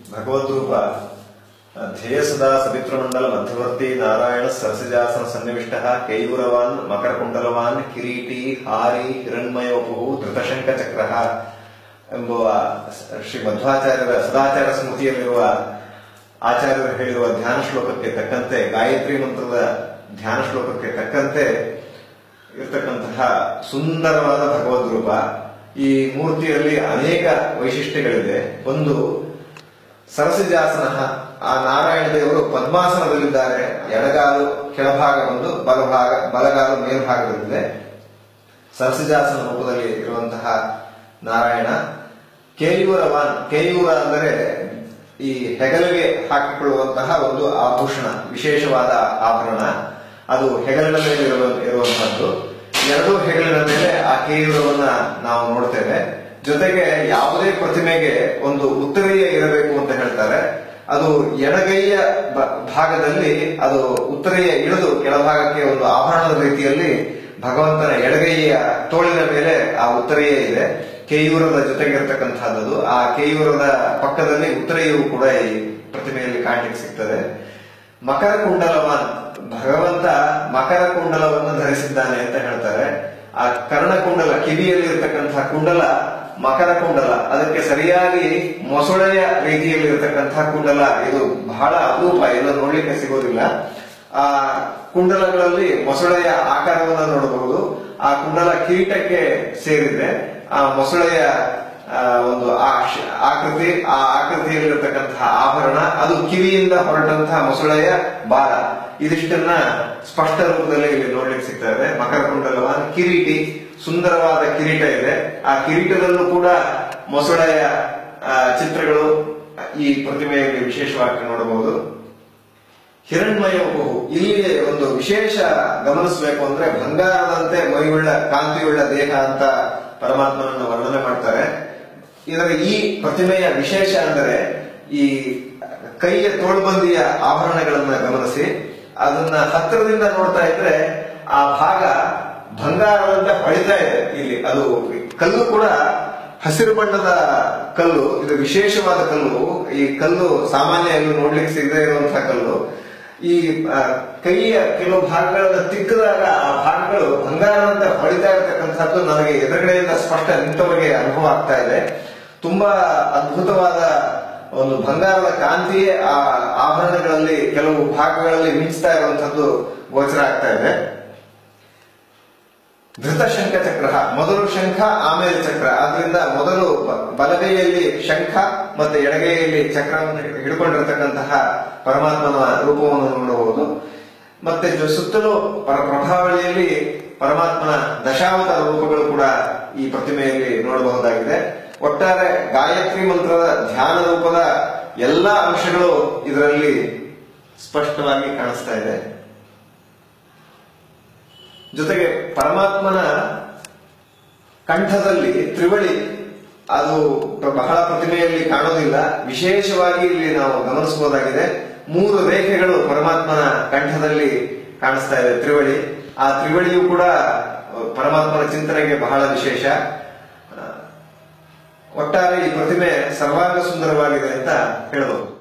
ಭಗವದ್ರೂಪ ಧ್ಯೇಯ ಸದಾ ಸವಿತೃಮಂಡಲ ಮಧ್ಯವರ್ತಿ ನಾರಾಯಣ ಸರಸಿಜಾಸನ ಸನ್ನಿವಿಷ್ಟ ಕೈಯೂರವಾನ್ ಮಕರಕುಂಡಲವಾನ್ ಕಿರೀಟಿ ಹಾರಿ ಹಿರಣ್ಮಯೋಪು ಧೃತಶಂಕ ಚಕ್ರ ಎಂಬುವ ಶ್ರೀ ಮಧ್ವಾಚಾರ್ಯರ ಸದಾಚಾರ ಸ್ಮೃತಿಯಲ್ಲಿರುವ ಆಚಾರ್ಯರು ಹೇಳಿರುವ ಧ್ಯಾನ ಶ್ಲೋಕಕ್ಕೆ ತಕ್ಕಂತೆ ಗಾಯತ್ರಿ ಮಂತ್ರದ ಧ್ಯಾನ ಶ್ಲೋಕಕ್ಕೆ ತಕ್ಕಂತೆ ಇರ್ತಕ್ಕಂತಹ ಸುಂದರವಾದ ಭಗವದ್ ರೂಪ ಈ ಮೂರ್ತಿಯಲ್ಲಿ ಅನೇಕ ವೈಶಿಷ್ಟ್ಯಗಳಿದೆ ಒಂದು ಸರಸಿಜಾಸನ ಆ ನಾರಾಯಣ ದೇವರು ಪದ್ಮಾಸನದಲ್ಲಿದ್ದಾರೆ ಎಡಗಾಲು ಕೆಳಭಾಗ ಬಂದು ಬಲಭಾಗ ಬಲಗಾಲು ಮೇಲ್ಭಾಗದಲ್ಲಿದೆ ಸರಸಿಜಾಸನ ರೂಪದಲ್ಲಿ ಇರುವಂತಹ ನಾರಾಯಣ ಕೇಯೂರವಾನ್ ಕೇಯೂರ ಅಂದರೆ ಈ ಹೆಗಲಿಗೆ ಹಾಕಿಕೊಳ್ಳುವಂತಹ ಒಂದು ಆಭೂಷಣ ವಿಶೇಷವಾದ ಆಭರಣ ಅದು ಹೆಗಲಿನ ಮೇಲೆ ಇರುವ- ಇರುವಂತಹದ್ದು ಎರಡೂ ಹೆಗಲಿನ ಮೇಲೆ ಆ ಕೇಯೂರವನ್ನ ನಾವು ನೋಡ್ತೇವೆ ಜೊತೆಗೆ ಯಾವುದೇ ಪ್ರತಿಮೆಗೆ ಒಂದು ಉತ್ತರೀಯ ಇರಬೇಕು ಅಂತ ಹೇಳ್ತಾರೆ ಅದು ಎಡಗೈಯ ಬ- ಭಾಗದಲ್ಲಿ ಅದು ಉತ್ತರೀಯ ಇಳಿದು ಕೆಳಭಾಗಕ್ಕೆ ಒಂದು ಆಭರಣದ ರೀತಿಯಲ್ಲಿ ಭಗವಂತನ ಎಡಗೈಯ ತೋಳಿನ ಮೇಲೆ ಆ ಉತ್ತರೀಯ ಇದೆ ಕೇಯೂರದ ಜೊತೆಗಿರ್ತಕ್ಕಂಥದ್ದು ಆ ಕೇಯೂರದ ಪಕ್ಕದಲ್ಲಿ ಉತ್ತರೀಯವು ಕೂಡ ಈ ಪ್ರತಿಮೆಯಲ್ಲಿ ಕಾಣಲಿಕ್ಕೆ ಸಿಗ್ತದೆ ಮಕರ ಕುಂಡಲವಾನ್ ಭಗವಂತ ಮಕರ ಕುಂಡಲವನ್ನು ಧರಿಸಿದ್ದಾನೆ ಅಂತ ಹೇಳ್ತಾರೆ ಆ ಕರ್ಣಕುಂಡಲ ಕಿವಿಯಲ್ಲಿ ಇರ್ತಕ್ಕಂತಹ ಕುಂಡಲ ಮಕರ ಕುಂಡಲ ಅದಕ್ಕೆ ಸರಿಯಾಗಿ ಮೊಸಳೆಯ ರೀತಿಯಲ್ಲಿ ಇರತಕ್ಕಂತಹ ಕುಂಡಲ ಇದು ಬಹಳ ಅಪರೂಪ ಇದು ನೋಡ್ಲಿಕ್ಕೆ ಸಿಗೋದಿಲ್ಲ ಆ ಕುಂಡಲಗಳಲ್ಲಿ ಮೊಸಳೆಯ ಆಕಾರವನ್ನು ನೋಡಬಹುದು ಆ ಕುಂಡಲ ಕಿರೀಟಕ್ಕೆ ಸೇರಿದೆ ಆ ಮೊಸಳೆಯ ಆ, ಒಂದು ಆ- ಆಕೃತಿ ಆ ಆಕೃತಿಯಲ್ಲಿರತಕ್ಕಂತಹ ಆಭರಣ ಅದು ಕಿವಿಯಿಂದ ಹೊರಟಂತಹ ಮೊಸಳೆಯ ಬಾಲ ಇದಿಷ್ಟನ್ನ ಸ್ಪಷ್ಟ ರೂಪದಲ್ಲಿ ಇಲ್ಲಿ ನೋಡ್ಲಿಕ್ಕೆ ಸಿಗ್ತದೆ ಮಕರ ಕುಂಡಲವಾದ ಕಿರೀಟಿ ಸುಂದರವಾದ ಕಿರೀಟ ಇದೆ ಆ ಕಿರೀಟದಲ್ಲೂ ಕೂಡ ಮೊಸಳೆಯ ಆ, ಚಿತ್ರಗಳು ಈ ಪ್ರತಿಮೆಯಲ್ಲಿ ವಿಶೇಷವಾಗಿ ನೋಡಬಹುದು ಹಿರಣ್ಮಯ ಬಹು ಇಲ್ಲಿ ಒಂದು ವಿಶೇಷ ಗಮನಿಸಬೇಕು ಅಂದ್ರೆ ಬಂಗಾರದಂತೆ ಮೈಯುಳ್ಳ ಕಾಂತಿಯುಳ್ಳ ದೇಹ ಅಂತ ಪರಮಾತ್ಮನನ್ನು ವರ್ಣನೆ ಮಾಡ್ತಾರೆ ಇದರ ಈ ಪ್ರತಿಮೆಯ ವಿಶೇಷ ಅಂದರೆ ಈ ಕೈಯ ತೋಳ್ಬಂದಿಯ ಆಭರಣಗಳನ್ನ ಗಮನಿಸಿ ಅದನ್ನ ಹತ್ತಿರದಿಂದ ನೋಡ್ತಾ ಇದ್ರೆ ಆ ಭಾಗ ಬಂಗಾರದಂತೆ ಹೊಳಿತಾ ಇದೆ ಇಲ್ಲಿ ಅದು ಕಲ್ಲು ಕೂಡ ಹಸಿರು ಬಣ್ಣದ ಕಲ್ಲು ಇದು ವಿಶೇಷವಾದ ಕಲ್ಲು ಈ ಕಲ್ಲು ಸಾಮಾನ್ಯ ಎಲ್ಲೂ ನೋಡ್ಲಿಕ್ಕೆ ಸಿಗದೇ ಇರುವಂತಹ ಕಲ್ಲು ಈ ಆ, ಕೈಯ ಕೆಲವು ಭಾಗಗಳನ್ನ ತಿಕ್ಕಿದಾಗ ಆ ಭಾಗಗಳು ಬಂಗಾರದಂತೆ ಹೊಳಿತಾ ಇರತಕ್ಕಂಥದ್ದು ನನಗೆ ಎದುರುಗಡೆಯಿಂದ ಸ್ಪಷ್ಟ ನಿಂತವರಿಗೆ ಅನುಭವ ಆಗ್ತಾ ಇದೆ ತುಂಬಾ ಅದ್ಭುತವಾದ ಒಂದು ಬಂಗಾರದ ಕಾಂತಿಯೇ ಆ ಆಭರಣಗಳಲ್ಲಿ ಕೆಲವು ಭಾಗಗಳಲ್ಲಿ ಮಿಂಚ್ತಾ ಇರುವಂತದ್ದು ಗೋಚರ ಆಗ್ತಾ ಇದೆ ಧೃತ ಶಂಖ ಚಕ್ರ ಮೊದಲು ಶಂಖ ಆಮೇಲೆ ಚಕ್ರ ಆದ್ರಿಂದ ಮೊದಲು ಬ- ಬಲಗೈಯಲ್ಲಿ ಶಂಖ ಮತ್ತೆ ಎಡಗೈಯಲ್ಲಿ ಚಕ್ರವನ್ನು ಹಿಡ್ಕೊಂಡಿರ್ತಕ್ಕಂತಹ ಪರಮಾತ್ಮನ ರೂಪವನ್ನು ನೋಡಬಹುದು ಮತ್ತೆ ಜೊ- ಸುತ್ತಲೂ ಪರ- ಪ್ರಭಾವಳಿಯಲ್ಲಿ ಪರಮಾತ್ಮನ ದಶಾವತಾರ ರೂಪಗಳು ಕೂಡ ಈ ಪ್ರತಿಮೆಯಲ್ಲಿ ನೋಡಬಹುದಾಗಿದೆ ಒಟ್ಟಾರೆ ಗಾಯತ್ರಿ ಮಂತ್ರದ ಧ್ಯಾನ ರೂಪದ ಎಲ್ಲಾ ಅಂಶಗಳು ಇದರಲ್ಲಿ ಸ್ಪಷ್ಟವಾಗಿ ಕಾಣಿಸ್ತಾ ಇದೆ ಜೊತೆಗೆ ಪರಮಾತ್ಮನ ಕಂಠದಲ್ಲಿ ತ್ರಿವಳಿ ಅದು ಪ್ರ- ಬಹಳ ಪ್ರತಿಮೆಯಲ್ಲಿ ಕಾಣೋದಿಲ್ಲ ವಿಶೇಷವಾಗಿ ಇಲ್ಲಿ ನಾವು ಗಮನಿಸಬಹುದಾಗಿದೆ ಮೂರು ರೇಖೆಗಳು ಪರಮಾತ್ಮನ ಕಂಠದಲ್ಲಿ ಕಾಣಿಸ್ತಾ ಇದೆ ತ್ರಿವಳಿ ಆ ತ್ರಿವಳಿಯು ಕೂಡ ಅಹ್, ಪರಮಾತ್ಮನ ಚಿಂತನೆಗೆ ಬಹಳ ವಿಶೇಷ ಅಹ್, ಒಟ್ಟಾರೆ ಈ ಪ್ರತಿಮೆ ಸರ್ವಾಂಗ ಸುಂದರವಾಗಿದೆ ಅಂತ ಹೇಳಬಹುದು